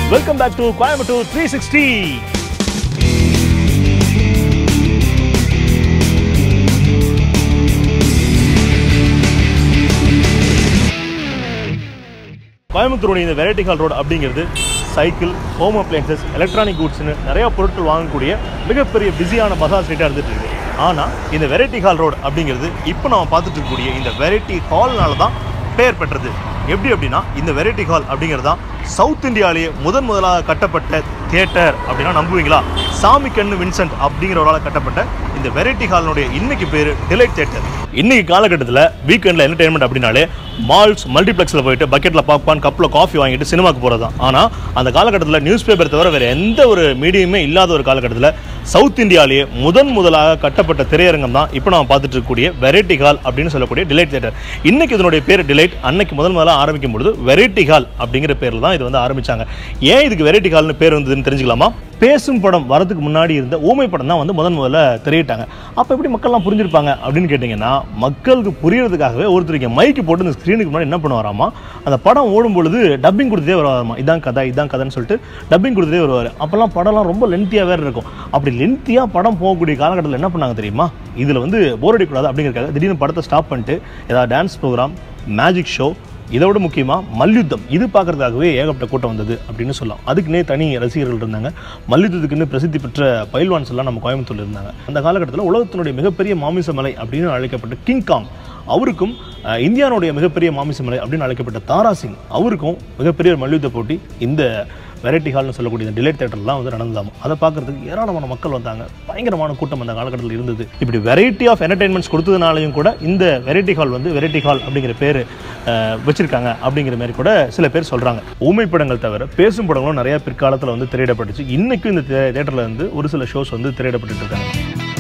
welcome back to Coimbatore three sixty கோயம்புத்தூருடைய இந்த variety hall road அப்படிங்கிறது சைக்கிள் ஹோம் அப்ளையன்சஸ் எலக்ட்ரானிக் கூட்ஸ்னு நிறைய பொருட்கள் வாங்கக்கூடிய மிகப்பெரிய பிஸியான பசார் ஸ்ட்ரீட்டாக இருந்துட்டு இருக்கு ஆனால் இந்த வெரைட்டி ஹால் ரோடு அப்படிங்கிறது இப்போ நம்ம பார்த்துட்டு இருக்கக்கூடிய இந்த வெரைட்டி ஹால்னால தான் பெயர் பெற்றது எப்படி அப்படின்னா இந்த வெரைட்டி ஹால் அப்படிங்கிறது தான் சவுத் இந்தியாவிலேயே முதன் முதலாக கட்டப்பட்ட தியேட்டர் அப்படின்னா நம்புவீங்களா சாமி கண்ணு வின்சென்ட் அப்படிங்கிறவரால் கட்டப்பட்ட இந்த வெரைட்டி ஹாலினுடைய இன்னைக்கு பேர் டிலைட் தியேட்டர் இன்னைக்கு காலகட்டத்தில் வீக்கெண்டில் என்டர்டைன்மெண்ட் அப்படின்னாலே மால்ஸ் மல்டிப்ளெக்ஸில் போயிட்டு பக்கெட்டில் பாப்கார்ன் கப்பில் காஃபி வாங்கிட்டு சினிமாக்கு போகிறது தான் ஆனால் அந்த காலகட்டத்தில் நியூஸ் பேப்பர் தவிர வேறு எந்த ஒரு மீடியமே இல்லாத ஒரு காலகட்டத்தில் சவுத் இந்தியாவிலேயே முதன் முதலாக கட்டப்பட்ட திரையரங்கம் தான் இப்போ நம்ம பார்த்துட்டு இருக்கக்கூடிய வெரைட்டி ஹால் அப்படின்னு சொல்லக்கூடிய டிலைட் தியேட்டர் இன்னைக்கு இதனுடைய பேர் டிலைட் அன்னைக்கு முதல் முதலாக ஆரம்பிக்கும் பொழுது வெரைட்டி ஹால் அப்படிங்கிற பேரில் தான் இது வந்து ஆரம்பிச்சாங்க ஏன் இதுக்கு வெரைட்டி ஹால்னு பேர் வந்ததுன்னு தெரிஞ்சுக்கலாமா பேசும் படம் வரதுக்கு முன்னாடி இருந்த ஊமை படம் தான் வந்து முதன் முதல்ல திரையிட்டாங்க அப்போ எப்படி மக்கள்லாம் புரிஞ்சிருப்பாங்க அப்படின்னு கேட்டிங்கன்னா மக்களுக்கு புரியறதுக்காகவே ஒருத்தர் இங்கே மைக்கு போட்டு இந்த ஸ்க்ரீனுக்கு முன்னாடி என்ன பண்ணுவாராமா அந்த படம் ஓடும் பொழுது டப்பிங் கொடுத்தே வருவாராமா இதான் கதை இதான் கதைன்னு சொல்லிட்டு டப்பிங் கொடுத்தே வருவார் அப்போல்லாம் படம்லாம் ரொம்ப லென்த்தியாக வேறு இருக்கும் அப்படி லென்த்தியாக படம் போகக்கூடிய காலகட்டத்தில் என்ன பண்ணாங்க தெரியுமா இதில் வந்து போர் அடிக்கூடாது அப்படிங்கிறக்காக திடீர்னு படத்தை ஸ்டாப் பண்ணிட்டு ஏதாவது டான்ஸ் ப்ரோக்ராம் மேஜிக் ஷோ இதை விட முக்கியமாக மல்யுத்தம் இது பார்க்கறதுக்காகவே ஏகப்பட்ட கூட்டம் வந்தது அப்படின்னு சொல்லலாம் அதுக்குன்னே தனி ரசிகர்கள் இருந்தாங்க மல்யுத்தத்துக்குன்னு பிரசித்தி பெற்ற பயில்வான்ஸ் எல்லாம் நம்ம கோயம்புத்தூர்ல இருந்தாங்க அந்த காலகட்டத்தில் உலகத்தினுடைய மிகப்பெரிய மாமிச மலை அப்படின்னு அழைக்கப்பட்ட கிங்காங் அவருக்கும் அஹ், இந்தியாவுடைய மிகப்பெரிய மாமிச மலை அப்படின்னு அழைக்கப்பட்ட தாரா சிங் அவருக்கும் மிகப்பெரிய ஒரு மல்யுத்த போட்டி இந்த வெரைட்டி ஹால்னு சொல்லக்கூடிய இந்த டிலேட் தேட்டர்லாம் வந்து நடந்ததாம் அதை பார்க்கறதுக்கு ஏராளமான மக்கள் வந்தாங்க பயங்கரமான கூட்டம் அந்த காலகட்டத்தில் இருந்தது இப்படி வெரைட்டி ஆஃப் என்டர்டைன்மெண்ட்ஸ் கொடுத்ததுனாலையும் கூட இந்த வெரைட்டி ஹால் வந்து வெரைட்டி ஹால் அப்படிங்கிற பேர் வச்சிருக்காங்க அப்படிங்கிற மாதிரி கூட சில பேர் சொல்றாங்க ஊமை படங்கள் தவிர பேசும் படங்களும் நிறைய பிற்காலத்தில் வந்து திரையிடப்பட்டுச்சு இன்னைக்கும் இந்த தேட்டரில் வந்து ஒரு சில ஷோஸ் வந்து திரையிடப்பட்டு இருக்காங்க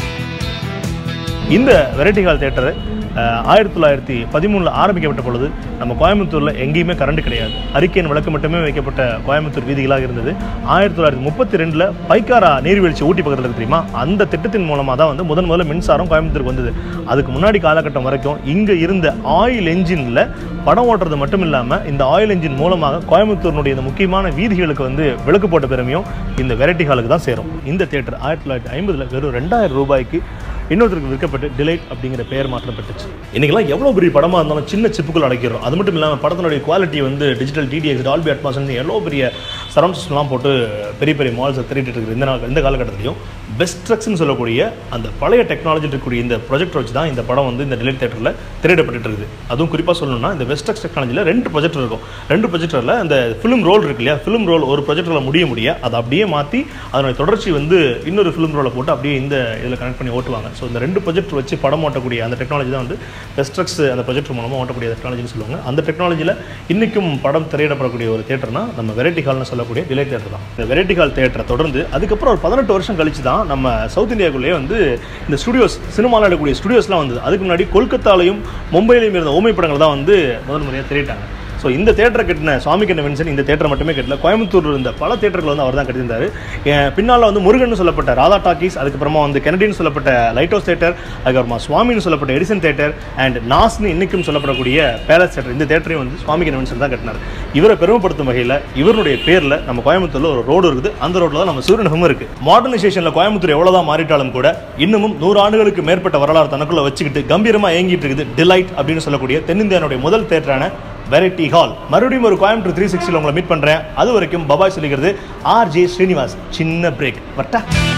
இந்த வெரைட்டி ஹால் தேட்டர் ஆயிரத்தி தொள்ளாயிரத்தி பதிமூணில் ஆரம்பிக்கப்பட்ட பொழுது நம்ம கோயம்புத்தூரில் எங்கேயுமே கரண்ட் கிடையாது ஹரிக்கேன் விளக்கு மட்டுமே வைக்கப்பட்ட கோயம்புத்தூர் வீதிகளாக இருந்தது ஆயிரத்தி தொள்ளாயிரத்தி முப்பத்தி ரெண்டில் பைக்காரா நீர்வீழ்ச்சி ஊட்டி பக்கத்தில் இருக்கு தெரியுமா அந்த திட்டத்தின் மூலமாக தான் வந்து முதன் முதல்ல மின்சாரம் கோயம்புத்தூருக்கு வந்தது அதுக்கு முன்னாடி காலகட்டம் வரைக்கும் இங்கே இருந்த ஆயில் என்ஜினில் படம் ஓட்டுறது மட்டும் இல்லாமல் இந்த ஆயில் என்ஜின் மூலமாக கோயம்புத்தூரினுடைய இந்த முக்கியமான வீதிகளுக்கு வந்து விளக்கு போட்ட பெருமையும் இந்த வெரைட்டி ஹாலுக்கு தான் சேரும் இந்த தேட்டர் ஆயிரத்தி தொள்ளாயிரத்தி ஐம்பதில் வெறும் ரெண்டாயிரம் ரூபாய்க்கு இன்னொருத்தருக்கு விற்கப்பட்டு டிலைட் அப்படிங்கிற பெயர் மாற்றப்பட்டுச்சு இன்னைக்கெல்லாம் எவ்வளோ பெரிய படமாக இருந்தாலும் சின்ன சிப்புக்குள் அடைக்கிறோம் அது மட்டும் இல்லாமல் படத்தினுடைய குவாலிட்டி வந்து டிஜிட்டல் டிடிஎக்ஸ் டால்பி அட்மாஸ்னு எவ்வளோ பெரிய சரௌண்ட் சிஸ்டம்லாம் போட்டு பெரிய பெரிய மால்ஸை திரட்டிட்டு இருக்கிற இந்த நாள் இந்த காலகட்டத்திலையும் பெஸ்ட்ரக்ஸ்னு சொல்லக்கூடிய அந்த பழைய டெக்னாலஜி இருக்கக்கூடிய இந்த ப்ரொஜெக்டர் வச்சு தான் இந்த படம் வந்து இந்த டிலைட் தேட்டரில் திரையிடப்பட்டு இருக்குது அதுவும் குறிப்பாக சொல்லணும்னா இந்த வெஸ்ட்ரக்ஸ் டெக்னாலஜியில் ரெண்டு ப்ரொஜெக்டர் இருக்கும் ரெண்டு ப்ரொஜெக்டரில் அந்த ஃபிலிம் ரோல் இருக்கு இல்லையா ஃபிலிம் ரோல் ஒரு ப்ரொஜெக்டரில் முடிய முடிய அதை அப்படியே மாற்றி அதனுடைய தொடர்ச்சி வந்து இன்னொரு ஃபிலிம் ரோலை போட்டு அப்படியே இந்த இதில் கனெக்ட் பண்ணி ஓட்டுவாங்க ஸோ இந்த ரெண்டு ப்ரொஜெக்டர் வச்சு படம் ஓட்டக்கூடிய அந்த டெக்னாலஜி தான் வந்து வெஸ்ட்ரக்ஸ் அந்த ப்ரொஜெக்டர் மூலமாக ஓட்டக்கூடிய டெக்னாலஜின்னு சொல்லுவாங்க அந்த டெக்னாலஜியில் இன்றைக்கும் படம் திரையிடப்படக்கூடிய ஒரு தேட்டர்னா நம்ம வெரைட்டி ஹால்னு சொல்லக்கூடிய டிலே தேட்டர் தான் இந்த வெரைட்டி ஹால் தேட்டரை தொடர்ந்து அதுக்கப்புறம் ஒரு பதினெட்டு வருஷம் கழிச்சு தான் நம்ம சவுத் இந்தியாவுக்குள்ளேயே வந்து இந்த ஸ்டுடியோஸ் சினிமாவில் எடுக்கக்கூடிய ஸ்டுடியோஸ்லாம் வந்தது அதுக்கு முன்னாடி கொல்கத்தாலையும் மும்பையிலையும் இருந்த ஊமை படங்கள் தான் வந்து முதல் முறையாக திரையிட்டாங்க ஸோ இந்த தேட்டரை கட்டின சுவாமி கண்ண வின்சன் இந்த தேட்டரை மட்டுமே கட்டல கோயம்புத்தூர் இருந்த பல தேட்டர்கள் வந்து அவர் தான் கட்டியிருந்தார் பின்னால் வந்து முருகன் சொல்லப்பட்ட ராதா டாக்கீஸ் அதுக்கப்புறமா வந்து கெனடின்னு சொல்லப்பட்ட லைட் ஹவுஸ் தேட்டர் அதுக்கப்புறமா சுவாமின்னு சொல்லப்பட்ட எடிசன் தேட்டர் அண்ட் நாஸ்னு இன்னைக்கும் சொல்லப்படக்கூடிய பேலஸ் தேட்டர் இந்த தேட்டரையும் வந்து சுவாமி கண்ண வின்சன் தான் கட்டினார் இவரை பெருமைப்படுத்தும் வகையில் இவருடைய பேரில் நம்ம கோயம்புத்தூரில் ஒரு ரோடு இருக்குது அந்த ரோட்டில் தான் நம்ம சூரியனகமும் இருக்குது மாடர்னைசேஷனில் கோயம்புத்தூர் எவ்வளோதான் மாறிட்டாலும் கூட இன்னமும் நூறு ஆண்டுகளுக்கு மேற்பட்ட வரலாறு தனக்குள்ள வச்சுக்கிட்டு கம்பீரமாக இயங்கிட்டு இருக்குது டிலைட் அப்படின்னு சொல்லக்கூடிய தென்னிந்தியானுடைய முதல் தேட்டரான வெரைட்டி ஹால் மறுபடியும் ஒரு கோயம்புத்தூர் த்ரீ சிக்ஸ்டியில் உங்களை மீட் பண்ணுறேன் அது வரைக்கும் பபாய் சொல்லிக்கிறது ஆர்ஜே ஸ்ரீனிவாஸ் சின்ன பிரேக் வட்டா